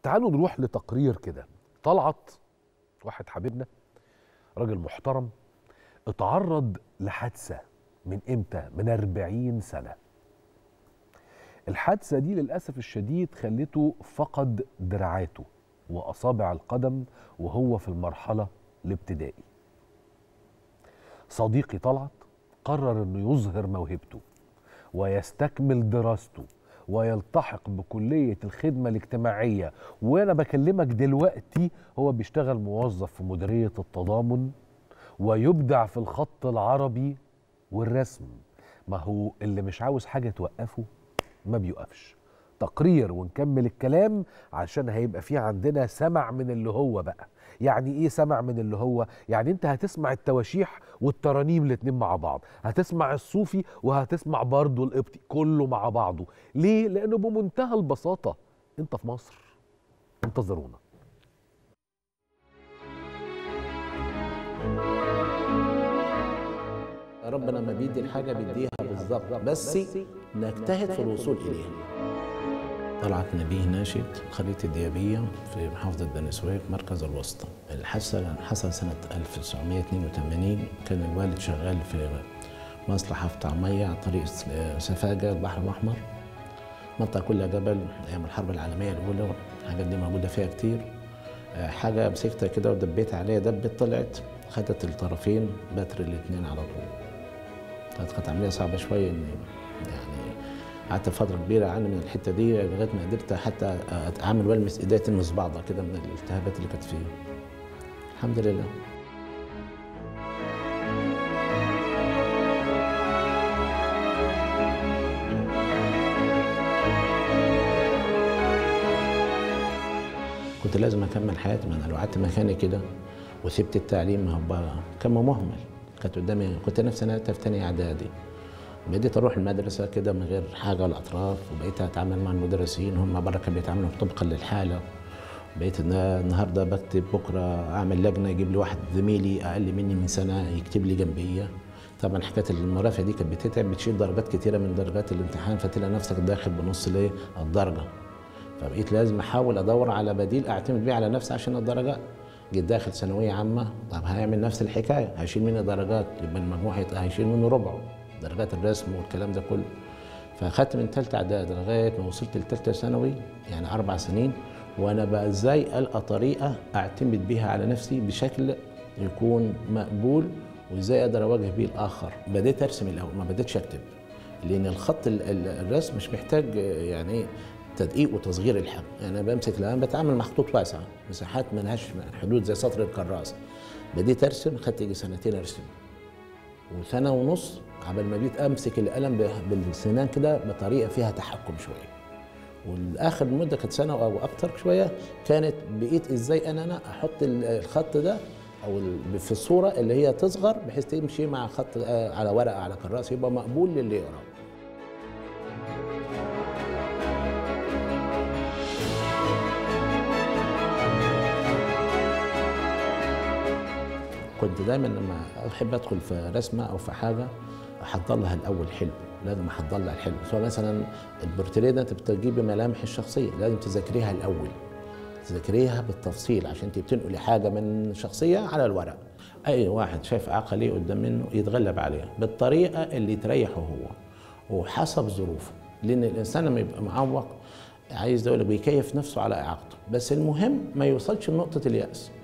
تعالوا نروح لتقرير كده طلعت واحد حبيبنا راجل محترم اتعرض لحادثة من امتى؟ من 40 سنة الحادثة دي للأسف الشديد خلته فقد دراعاته وأصابع القدم وهو في المرحلة الابتدائي صديقي طلعت قرر انه يظهر موهبته ويستكمل دراسته ويلتحق بكلية الخدمة الاجتماعية وأنا بكلمك دلوقتي هو بيشتغل موظف في مديرية التضامن ويبدع في الخط العربي والرسم ما هو اللي مش عاوز حاجة توقفه ما بيوقفش تقرير ونكمل الكلام عشان هيبقى في عندنا سمع من اللي هو بقى يعني ايه سمع من اللي هو يعني انت هتسمع التواشيح والترانيم الاتنين مع بعض هتسمع الصوفي وهتسمع برضه القبطي كله مع بعضه ليه لانه بمنتهى البساطه انت في مصر انتظرونا ربنا ما بيدي الحاجه بيديها بالظبط بس نجتهد في الوصول اليها طلعت نبيه ناشد خلية الديابية في محافظة بني سويف مركز الوسطى الحادثة حصل سنة 1982 كان الوالد شغال في مصلحة في طعمية على طريق سفاجة البحر الأحمر منطقة كلها جبل أيام الحرب العالمية الأولى الحاجات دي موجودة فيها كتير حاجة مسكتها كده ودبيت عليها دبت طلعت خدت الطرفين بتر الاتنين على طول كانت كانت عملية صعبة شوية إن يعني قعدت فترة كبيرة أعاني من الحتة دي لغاية ما قدرت حتى أتعامل والمس إيديا تلمس بعضها كده من الالتهابات اللي كانت فيها. الحمد لله. كنت لازم أكمل حياتي ما أنا لو قعدت مكاني كده وسبت التعليم هبقى كان مهمل كانت قدامي كنت نفسي أنا في تانية إعدادي بديت اروح المدرسه كده من غير حاجه على الاطراف وبقيت اتعامل مع المدرسين هم بره كانوا بيتعاملوا طبقا للحاله بقيت النهارده بكتب بكره اعمل لجنه يجيب لي واحد زميلي اقل مني من سنه يكتب لي جنبيه طبعا حكايه المرافع دي كانت بتتعب بتشيل درجات كتيره من درجات الامتحان فتلاقي نفسك داخل بنص ليه الدرجه فبقيت لازم احاول ادور على بديل اعتمد بيه على نفسي عشان الدرجات جيت داخل ثانويه عامه طب هيعمل نفس الحكايه هيشيل مني درجات يبقى المجموع هيشيل منه ربعه درجات الرسم والكلام ده كله فاخدت من ثالثه اعدادي لغايه ما وصلت لثالثه ثانوي يعني اربع سنين وانا بقى ازاي القى طريقه اعتمد بيها على نفسي بشكل يكون مقبول وازاي اقدر اواجه بيه الاخر بديت ارسم الاول ما بديتش اكتب لان الخط الرسم مش محتاج يعني تدقيق وتصغير الحجم يعني انا بمسك الان بتعامل مع خطوط واسعه مساحات ما لهاش حدود زي سطر الكراس بديت ارسم خدت يجي سنتين ارسم وسنه ونص قبل ما جيت امسك القلم بالسنان كده بطريقه فيها تحكم شويه والاخر مده كانت سنه او اكتر شويه كانت بقيت ازاي انا انا احط الخط ده او في الصوره اللي هي تصغر بحيث تمشي مع خط على ورقه على كراس يبقى مقبول للي يقراه كنت دايما لما احب ادخل في رسمه او في حاجه احضر لها الاول حلو لازم احضر لها الحلو سواء مثلا البورتريه ده انت بتجيبي ملامح الشخصيه لازم تذاكريها الاول تذاكريها بالتفصيل عشان بتنقلي حاجه من شخصيه على الورق اي واحد شايف عقلي قدام منه يتغلب عليها بالطريقه اللي تريحه هو وحسب ظروفه لان الانسان لما يبقى معوق عايز اقول بيكيف نفسه على اعاقته بس المهم ما يوصلش لنقطه الياس